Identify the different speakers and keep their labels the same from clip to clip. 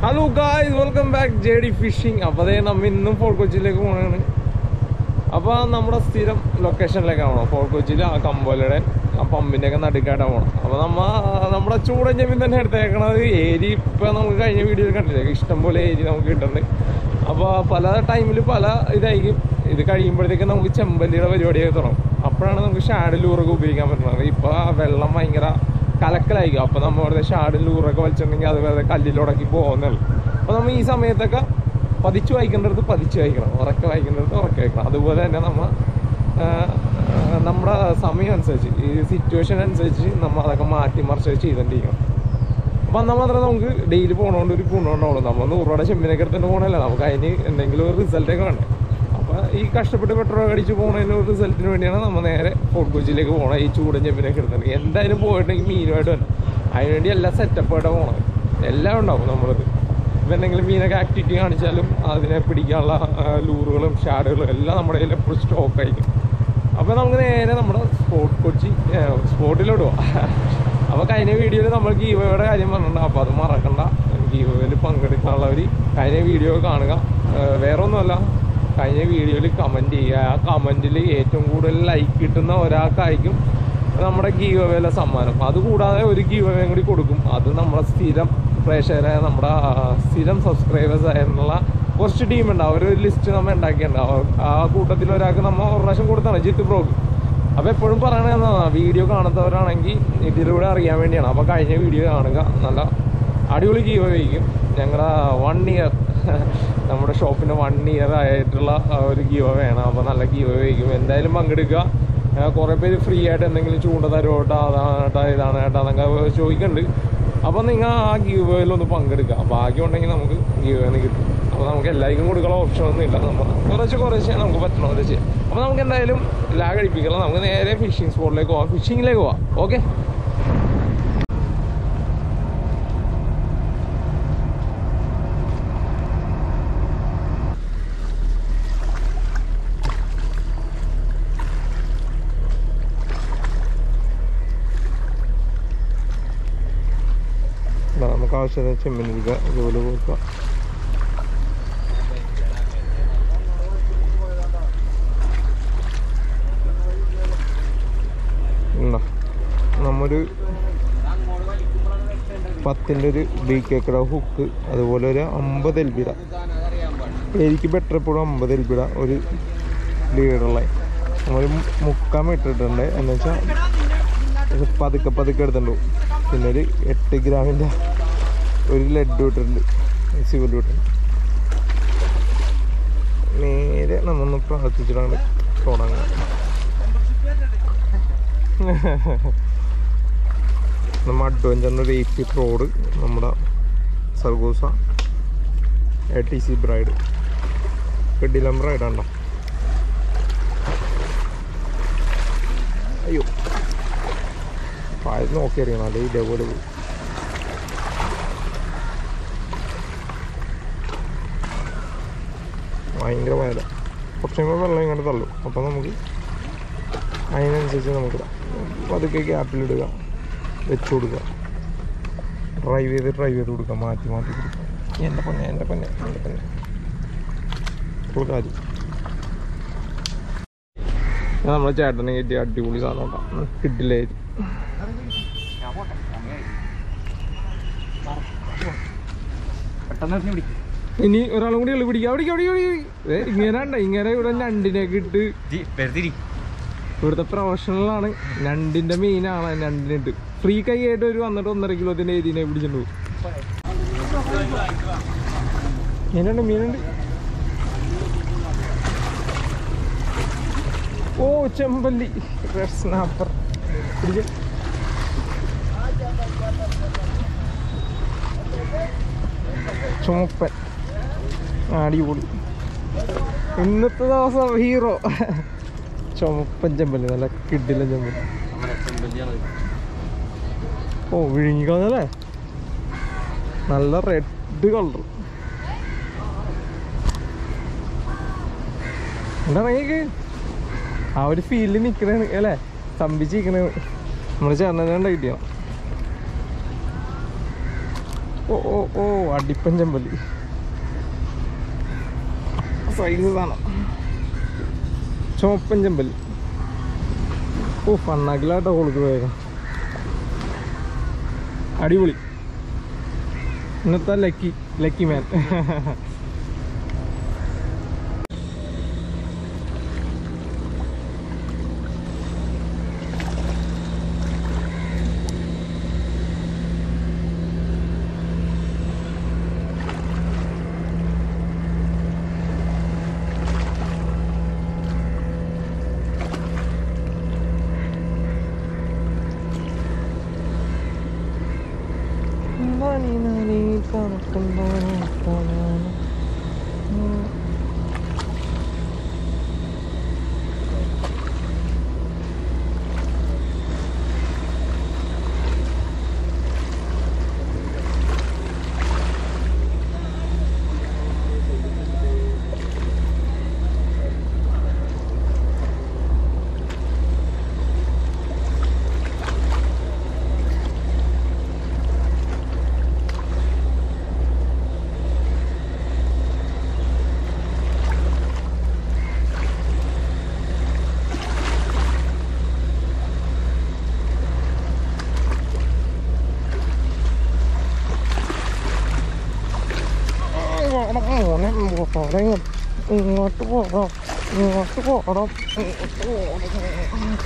Speaker 1: Hello guys welcome back J D fishing അപ്പോൾ അതേ നമ്മ ഇന്നും ഫോർട്ട് കൊച്ചിയിലേക്ക് പോകണതാണ് അപ്പോൾ നമ്മുടെ സ്ഥിരം ലൊക്കേഷനിലേക്കാണ് പോകണം ഫോർട്ട് കൊച്ചിയിൽ ആ കമ്പോലയുടെ ആ പമ്പിൻ്റെ ഒക്കെ നടുക്കായിട്ടാണ് പോകണം അപ്പോൾ നമ്മ നമ്മുടെ ചൂടൻ ജമീൻ തന്നെ എടുത്തേക്കണത് ഏരി ഇപ്പോൾ നമുക്ക് കഴിഞ്ഞ വീഡിയോയിൽ കണ്ടില്ലേ ഇഷ്ടംപോലെ ഏരി നമുക്ക് കിട്ടുന്നുണ്ട് അപ്പോൾ പല ടൈമിൽ പല ഇതായിരിക്കും ഇത് കഴിയുമ്പോഴത്തേക്ക് നമുക്ക് ചെമ്പല്ലിയുടെ പരിപാടിയൊക്കെ തുടങ്ങും അപ്പോഴാണ് നമുക്ക് ഷാഡ് ലൂറൊക്കെ ഉപയോഗിക്കാൻ പറ്റുന്നത് ഇപ്പോൾ വെള്ളം ഭയങ്കര കലക്കലായിരിക്കും അപ്പോൾ നമ്മൾ വെറുതെ ഷാഡ് ലൂറൊക്കെ വലിച്ചിട്ടുണ്ടെങ്കിൽ അത് വെറുതെ കല്ലിലുടക്കി പോകുന്നുള്ളൂ അപ്പോൾ നമ്മൾ ഈ സമയത്തൊക്കെ പതിച്ചു വായിക്കേണ്ടടുത്ത് പതിച്ചു വായിക്കണം ഉറക്കെ വായിക്കേണ്ടടുത്ത് ഉറക്കെ വായിക്കണം അതുപോലെ തന്നെ നമ്മൾ നമ്മുടെ സമയം അനുസരിച്ച് ഈ സിറ്റുവേഷൻ അനുസരിച്ച് നമ്മൾ അതൊക്കെ മാറ്റി മറിച്ച് ചെയ്തുകൊണ്ടിരിക്കണം അപ്പം എന്നാൽ മാത്രമേ നമുക്ക് ഡെയിലി പോകണോണ്ട് ഒരു ഗുണമുണ്ടാവുള്ളൂ നമ്മൾ നൂറ് രൂപയുടെ ചെമ്പിനൊക്കെ എടുത്തിട്ട് പോകണമല്ല നമുക്ക് അതിന് എന്തെങ്കിലും ഒരു റിസൾട്ടൊക്കെ വേണ്ടേ അപ്പോൾ ഈ കഷ്ടപ്പെട്ട് പെട്രോൾ അടിച്ച് പോകുന്നതിന് ഒരു റിസൾട്ടിന് വേണ്ടിയാണ് നമ്മൾ നേരെ ഫോർട്ട് കൊച്ചിയിലേക്ക് പോകണം ഈ ചൂടൻ ചെമ്പിനൊക്കെ എടുത്തിട്ട് എന്തായാലും പോയിട്ടുണ്ടെങ്കിൽ മീനുമായിട്ട് വരണം അതിനുവേണ്ടി എല്ലാം സെറ്റപ്പായിട്ട് പോകണം എല്ലാം ഉണ്ടാവും നമ്മളത് ഇപ്പം എന്തെങ്കിലും മീനൊക്കെ ആക്ടിവിറ്റി കാണിച്ചാലും അതിനെ പിടിക്കാനുള്ള ആ, ലൂറുകളും ഷാഡുകളും എല്ലാം നമ്മുടെ കയ്യിൽ എപ്പോഴും സ്റ്റോക്ക് ആയിരിക്കും അപ്പോൾ നമുക്ക് നേരെ നമ്മുടെ സ്പോട്ട് കൊച്ചി സ്പോട്ടിലോട്ട് പോവാം അപ്പോൾ കഴിഞ്ഞ വീഡിയോയിൽ നമ്മൾ ഗീവയുടെ കാര്യം പറഞ്ഞിട്ടുണ്ട് അപ്പോൾ അത് മറക്കണ്ട ഗീവയിൽ പങ്കെടുക്കാനുള്ളവർ കഴിഞ്ഞ വീഡിയോ കാണുക ഏഹ് വേറെ ഒന്നുമല്ല കഴിഞ്ഞ വീഡിയോയിൽ കമൻറ്റ് ചെയ്യുക ആ കമൻറ്റിൽ ഏറ്റവും കൂടുതൽ ലൈക്ക് കിട്ടുന്ന ഒരാൾക്കായിരിക്കും നമ്മുടെ ഗീവവേല സമ്മാനം അതുകൂടാതെ ഒരു ഗീവവേയും കൂടി കൊടുക്കും അത് നമ്മുടെ സ്ഥിരം പ്രേക്ഷകരായ നമ്മുടെ ആ, സ്ഥിരം സബ്സ്ക്രൈബേഴ്സ് ആയിരുന്നുള്ള കുറച്ച് ടീമുണ്ട് അവരൊരു ലിസ്റ്റ് നമ്മൾ ഉണ്ടാക്കിയിട്ടുണ്ട് അവ- ആ കൂട്ടത്തിൽ ഒരാൾക്ക് നമ്മൾ ഒരു പ്രാവശ്യം കൊടുത്താണ് ജിത്ത് ബ്രോക്ക് അപ്പോൾ എപ്പോഴും പറയണത് എന്നാ വീഡിയോ കാണാത്തവരാണെങ്കിൽ ഇതിലൂടെ അറിയാൻ വേണ്ടിയാണ് അപ്പോൾ കഴിഞ്ഞ വീഡിയോ കാണുക നല്ല അടിപൊളി ഗീവ് വയ്ക്കും ഞങ്ങളുടെ വൺ ഇയർ നമ്മുടെ ഷോപ്പിന് വൺ ഇയർ ആയിട്ടുള്ള ആ, ഒരു ഗീവ് വേണം അപ്പോൾ നല്ല ഗീവ് വയ്ക്കും എന്തായാലും പങ്കെടുക്കുക ആ, കുറേ പേര് ഫ്രീ ആയിട്ട് എന്തെങ്കിലും ചൂണ്ട തരുമോട്ടോ അതാണ് ഏട്ടാ ഇതാണ് ഏട്ടാ എന്നൊക്കെ ചോദിക്കുന്നുണ്ട് അപ്പോൾ നിങ്ങൾ ആ ഗീവ് ഒന്ന് പങ്കെടുക്കുക ഭാഗ്യം ഉണ്ടെങ്കിൽ നമുക്ക് ഗീവ് കിട്ടും അപ്പോൾ നമുക്ക് എല്ലാവർക്കും കൊടുക്കാനുള്ള ഓപ്ഷൻ ഒന്നും ഇല്ല നമ്മൾ കുറച്ച് കുറച്ച് നമുക്ക് പറ്റണ പോലെ ചെയ്യാം അപ്പോൾ നമുക്ക് എന്തായാലും ലാഗ് അടിപ്പിക്കണം നമുക്ക് നേരെ ഫിഷിംഗ് സ്പോട്ടിലേക്ക് പോവാം ഫിഷിങ്ങിലേക്ക് പോവാം ഓക്കെ നമുക്ക് ആവശ്യത്തിന് ചെമ്മീൻ എടുക്കുക ജോലി കൊടുക്കുക ഉണ്ടോ നമ്മൊരു പത്തിൻ്റെ ഒരു ബി കേക്കട ഹുക്ക് അതുപോലെ ഒരു അമ്പത് എൽബിട എനിക്ക് ബെറ്റർ എപ്പോഴും അമ്പത് എൽബിട ഒരു ലീഡറുള്ള നമ്മൾ മുക്കാൻ ഇട്ടിട്ടുണ്ട് എന്ന് വെച്ചാൽ ഇത് പതുക്കെ പതുക്കെ എടുത്തിട്ടുണ്ടോ പിന്നെ ഒരു എട്ട് ഗ്രാമിൻ്റെ ഒരു ലഡ്ഡു ഇട്ടിട്ടുണ്ട് സിവൽ ഇട്ടിട്ടുണ്ട് നേരെ നമ്മൊന്ന് പ്രാർത്ഥിച്ചിട്ടാണ് തുടങ്ങുക നമ്മൾ അഡ്വഞ്ചറിൻ്റെ ഒരു എയ്റ്റ് ഫീറ്റ് റോഡ് നമ്മുടെ സർഗോസ എ ടി സി ബ്രൈഡ് കിഡിലം ബ്രൈഡാണ്ടോ അയ്യോ പായത് നോക്കി അറിയണം അല്ലെങ്കിൽ ഇതേപോലെ പോകും ഭയങ്കര വയല കുറച്ചും കൂടെ വെള്ളം ഇങ്ങോട്ട് തള്ളും അപ്പോൾ നമുക്ക് അതിനനുസരിച്ച് നമുക്ക് പതുക്കെ ഗ്യാപ്പിലിടുക വെച്ച് കൊടുക്കുക ഡ്രൈവ് ചെയ്ത് ഡ്രൈവ് ചെയ്ത് കൊടുക്കുക മാറ്റി മാറ്റി കൊടുക്കുക എൻ്റെ പൊന്നെ എൻ്റെ പൊന്നെ എൻ്റെ പൊന്നെ ഫുൾ കാര്യം നമ്മളെ ചേട്ടനെ കിട്ടിയ അടിപൊളി സാധനം കേട്ടോ കിട്ടില്ലേ
Speaker 2: പെട്ടെന്ന് എറിഞ്ഞ് പിടിക്ക്.
Speaker 1: ഇനി ഒരാളും കൂടി ഉള്ളു പിടിക്കാം പിടിക്കാം പിടിക്കാം ഇങ്ങനെ ഉണ്ട് ഇങ്ങനെ ഇവിടെ ഞണ്ടിനെയൊക്കെ ഇട്ട്
Speaker 2: ജി, വെറുതെ ഇരി.
Speaker 1: ഇവിടുത്തെ പ്രൊഫഷണൽ ആണ് ഞണ്ടിന്റെ മെയിൻ ആണ് ഞണ്ടിനിട്ട് ഫ്രീ കൈ ആയിട്ട് ഒരു വന്നിട്ട് ഒന്നര കിലോത്തിന്റെ ഏരിയനെ പിടിച്ചിട്ട് പോകും മീനുണ്ട് മീനുണ്ട് ഓ ചെമ്പല്ലി റെഡ് സ്നാപ്പർ പിടിക്ക ചുമപ്പൻ അടിപൊളി ഇന്നത്തെ ദിവസം ഹീറോ ചുമപ്പൻ ചെമ്പല്ലി നല്ല കിഡിലൻ ചെമ്പല്ലി ഓ വിഴുങ്ങിക്കളഞ്ഞല്ലേ നല്ല റെഡ് കളർ എന്താണ് ഇങ്ങക്ക് ആ ഒരു ഫീലിൽ നിക്കണേണ് അല്ലേ സ്തംഭിച്ച് നിക്കണേണ് നമ്മുടെ ചേട്ടനെ കിട്ടിയോ ഓ ഓ ഓ അടിപ്പൻ ചെമ്പല്ലി സൈസ് സാധനം ചുവപ്പൻ ചെമ്പല്ലി ഓ ഫണ്ണാക്കിലാട്ടോ കൊടുക്ക് വേഗം അടിപൊളി ഇന്നത്തെ ലക്കി ലക്കി മാൻ നനി നനി കണക്കുണ്ടോ കാണാൻ മോനെ പോടെ ഇങ്ങോട്ട് പോകാം ഇങ്ങോട്ട് പോകണം ഇങ്ങോട്ട് പോകണം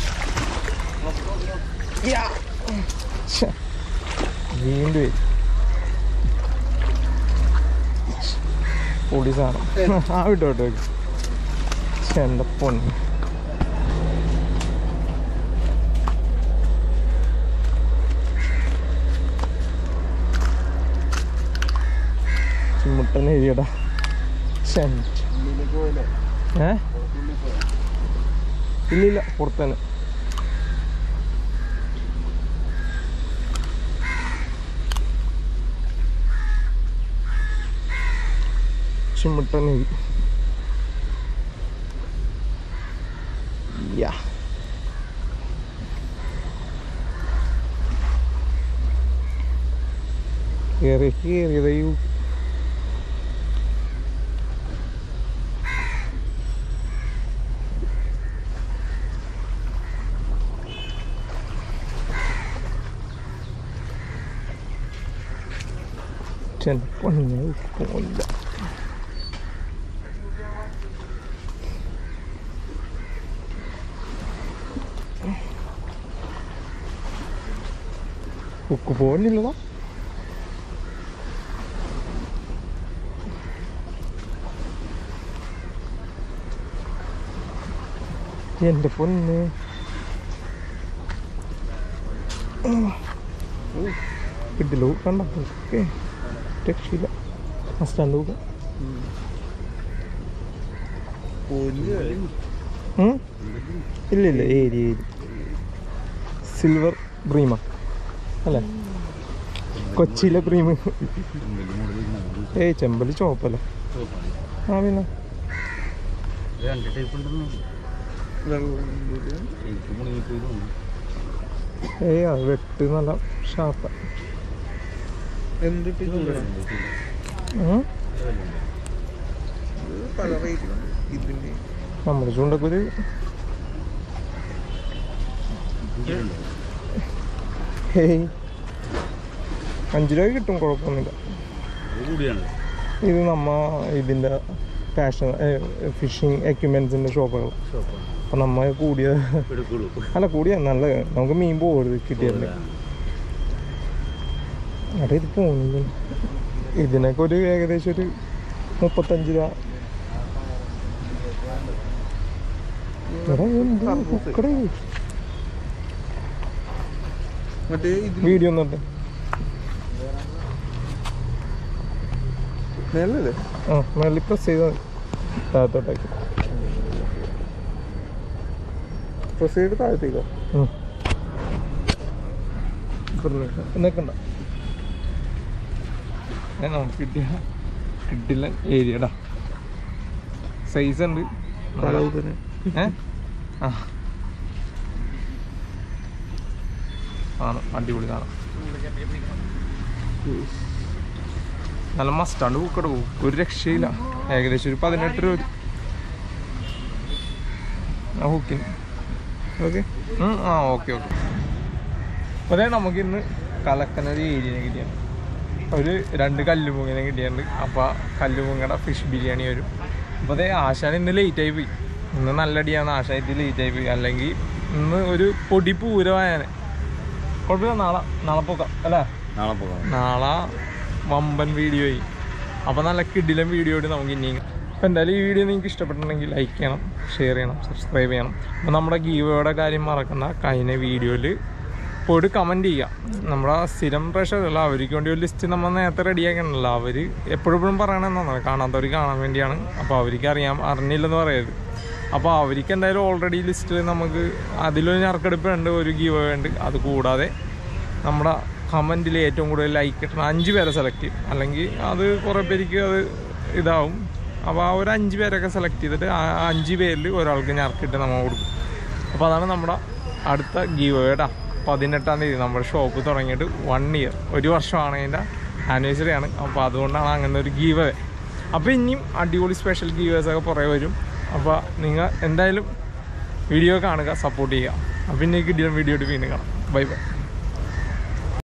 Speaker 1: യാ. ശ്ശെ. വീണ്ടും പൊടി സാധനം ആ വിട്ടോ വിട്ടോ ശ്ശെ, എൻ്റെ പൊന്ന് ചിമ്മുട്ടൻ എഴുതിയടാ ശ്ശെ. ഏ ഇല്ലില്ല പുറത്തന്നെ ചിമ്മുട്ടൻ എഴുതി യാ കയറി കയറിയതയ്യോ ചിലപ്പോൾ ഞാൻ പോയില്ല ഉക്ക് പോകുന്നില്ലതാ എൻ്റെ പൊന്ന് ഇതിലോ കണ്ട ഓക്കെ രക്ഷയില്ല മസ്റ്റാണ്ട് നോക്കാം ഉം? ഇല്ല ഇല്ല ഏരി ഏരി സിൽവർ ബ്രീമ അല്ലേ കൊച്ചിയിലെ ബ്രീം ഏയ് ചെമ്പലി ചോപ്പല്ലേ ആ പിന്നെ
Speaker 2: രണ്ട് ടൈപ്പ് ഉണ്ടെന്ന് എനിക്ക് മുണിങ്ങിപ്പോയി തോന്നുന്നു
Speaker 1: ഏയ് അത് വെട്ട് നല്ല ഷാർപ്പ
Speaker 3: എന്തിട്ട് ചൂടാണ് പല റേറ്റിലാണ് ഇതിന്റെ
Speaker 1: നമ്മുടെ ചൂണ്ടൊക്കെ ഒരു ഹേയ് അഞ്ച് രൂപ കിട്ടും കുഴപ്പമൊന്നുമില്ല
Speaker 2: അത് കൂടിയാണ്
Speaker 1: ഇത് നമ്മ ഇതിൻ്റെ ഫാഷൻ ഫിഷിങ് എക്യുപ്മെൻസിൻ്റെ ഷോപ്പുകൾ
Speaker 2: ഷോപ്പാണ്
Speaker 1: അപ്പം നമ്മ കൂടിയ
Speaker 2: എടുക്കുള്ളൂ
Speaker 1: അല്ല കൂടിയ നല്ല നമുക്ക് മീൻ പോകരുത് കിട്ടിയല്ലേ അവിടെ ഇത് പോകുന്നില്ല ഇതിനൊക്കെ ഒരു ഏകദേശം ഒരു മുപ്പത്തഞ്ച് രൂപ എടാ, എന്ത് ഉക്കടേ?
Speaker 3: മറ്റേ ഇതിൽ
Speaker 1: വീഡിയോ ഒന്നുണ്ട്
Speaker 3: മേലല്ലേ
Speaker 1: ആ മേളിൽ പ്രസ് ചെയ്താൽ താഴത്തോട്ടാക്കി
Speaker 3: പ്രസ് ചെയ്ത് താഴത്തേക്കോ
Speaker 1: എന്നൊക്കെണ്ട നമുക്ക് കിട്ടിയ കിട്ടില്ല ഏരിയടാ സൈസ് ഉണ്ട്
Speaker 3: കളവുതന്നെ
Speaker 1: ഏ ആ ആണ് അടിപൊളി കാണാം നല്ല മസ്റ്റാണ്ട് പൂക്കെടുക്കും ഒരു രക്ഷയില്ല ഏകദേശം ഒരു പതിനെട്ട് രൂപ വരും. ആ ഹുക്കിന്
Speaker 3: ഓക്കെ
Speaker 1: ഉം, ആ ഓക്കെ ഓക്കെ അതെ നമുക്ക് ഇന്ന് കലക്കന ഒരു ഏരിയനെ കിട്ടിയാണ് ഒരു രണ്ട് കല്ലുമുങ്ങിനെ കിട്ടിയിട്ടുണ്ട് അപ്പോൾ കല്ലുമുങ്ങയുടെ ഫിഷ് ബിരിയാണി വരും അപ്പോൾ അതെ ആശാൻ ഇന്ന് ലേറ്റ് ആയി പോയി ഇന്ന് നല്ല അടിയാണ് ആശായിട്ട് ലേറ്റ് ആയി പോയി അല്ലെങ്കിൽ ഇന്ന് ഒരു പൊടി പൂരമായാനെ കുഴപ്പമില്ല നാളെ നാളെ പോക്കാം അല്ലേ
Speaker 2: നാളെ പോകാം
Speaker 1: നാളെ വമ്പൻ വീഡിയോ ആയി അപ്പോൾ നല്ല കിടിലം വീഡിയോ ആയിട്ട് നമുക്ക് ഇനിയും അപ്പോൾ എന്തായാലും ഈ വീഡിയോ നിങ്ങൾക്ക് ഇഷ്ടപ്പെട്ടിട്ടുണ്ടെങ്കിൽ ലൈക്ക് ചെയ്യണം ഷെയർ ചെയ്യണം സബ്സ്ക്രൈബ് ചെയ്യണം അപ്പോൾ നമ്മുടെ ഗീവയുടെ കാര്യം മറക്കുന്ന കഴിഞ്ഞ വീഡിയോയിൽ പോയിട്ട് കമൻറ്റ് ചെയ്യുക നമ്മുടെ സ്ഥിരം പ്രേക്ഷകരല്ല അവർക്ക് വേണ്ടി ഒരു ലിസ്റ്റ് നമ്മൾ നേരത്തെ റെഡിയാക്കണമല്ലോ അവർ എപ്പോഴും പറയണമെന്നാണ് കാണാത്തവർ കാണാൻ വേണ്ടിയാണ് അപ്പോൾ അവർക്ക് അറിയാം അറിഞ്ഞില്ലെന്ന് പറയരുത് അപ്പോൾ അവർക്ക് എന്തായാലും ഓൾറെഡി ലിസ്റ്റിൽ നമുക്ക് അതിലൊരു ഞറക്കെടുപ്പ് ഉണ്ട് ഒരു ഗീവ് ഉണ്ട് അത് കൂടാതെ നമ്മുടെ കമൻറ്റിൽ ഏറ്റവും കൂടുതൽ ലൈക്ക് കിട്ടണം അഞ്ച് പേരെ സെലക്ട് ചെയ്യും അല്ലെങ്കിൽ അത് കുറേ പേർക്ക് അത് ഇതാവും അപ്പോൾ ആ ഒരു അഞ്ച് പേരൊക്കെ സെലക്ട് ചെയ്തിട്ട് ആ അഞ്ച് പേരിൽ ഒരാൾക്ക് ഞറക്കിട്ട് നമ്മൾ കൊടുക്കും അപ്പോൾ അതാണ് നമ്മുടെ അടുത്ത ഗീവ് കേട്ടാ പതിനെട്ടാം തീയതി നമ്മുടെ ഷോപ്പ് തുടങ്ങിയിട്ട് വൺ ഇയർ ഒരു വർഷമാണ് അതിൻ്റെ ആനിവേഴ്സറി ആണ് അപ്പോൾ അതുകൊണ്ടാണ് അങ്ങനെ ഒരു ഗീവ് അപ്പോൾ ഇനിയും അടിപൊളി സ്പെഷ്യൽ ഗീവേഴ്സൊക്കെ പുറകെ വരും അപ്പോൾ നിങ്ങൾ എന്തായാലും വീഡിയോ കാണുക സപ്പോർട്ട് ചെയ്യുക അപ്പോൾ ഇനി കിട്ടിയ വീഡിയോ വീണ്ടും കാണാം ബൈ ബൈ